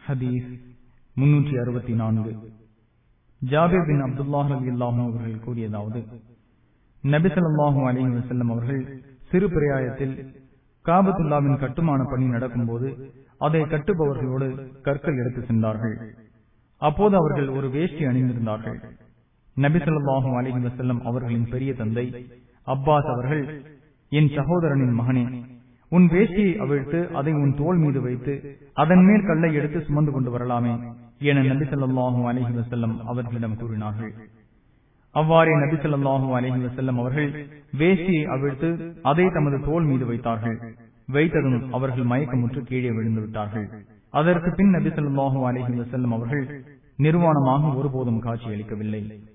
ஹதீஸ் முன்னூற்றி அறுபத்தி நான்கு ஜாபிர் பின் அப்துல்லாஹ் அலி அல்லாஹும் அவர்கள் கூறியதாவது நபிசல்லாஹு அலி வசல்லம் அவர்கள் சிறு பிரயாயத்தில் காபத்துல்லாவின் கட்டுமான பணி நடக்கும்போது அதை கட்டுபவர்களோடு கற்கள் எடுத்து சென்றார்கள் அப்போது அவர்கள் ஒரு வேஷ்டி அணிந்திருந்தார்கள் நபிசல்லாஹு அலி வசல்லம் அவர்களின் பெரிய தந்தை அப்பாஸ் அவர்கள் என் சகோதரனின் மகனே உன் வேஷ்டியை அவிழ்த்து அதை உன் தோல் மீது வைத்து அதன் மேல் கல்லை எடுத்து சுமந்து கொண்டு வரலாமே என நபி சொல்லாஹு அலஹி வசல்லம் அவர்களிடம் கூறினார்கள் அவ்வாறே நபி சொல்லாஹு அலஹி வசல்லம் அவர்கள் வேஷ்டியை அவிழ்த்து அதை தமது தோல் மீது வைத்தார்கள் வைத்ததும் அவர்கள் மயக்கமுற்று கீழே விழுந்து விட்டார்கள் அதற்கு பின் நபி சொல்லாஹு அலஹி வசல்லம் அவர்கள் நிர்வாணமாக ஒருபோதும் காட்சியளிக்கவில்லை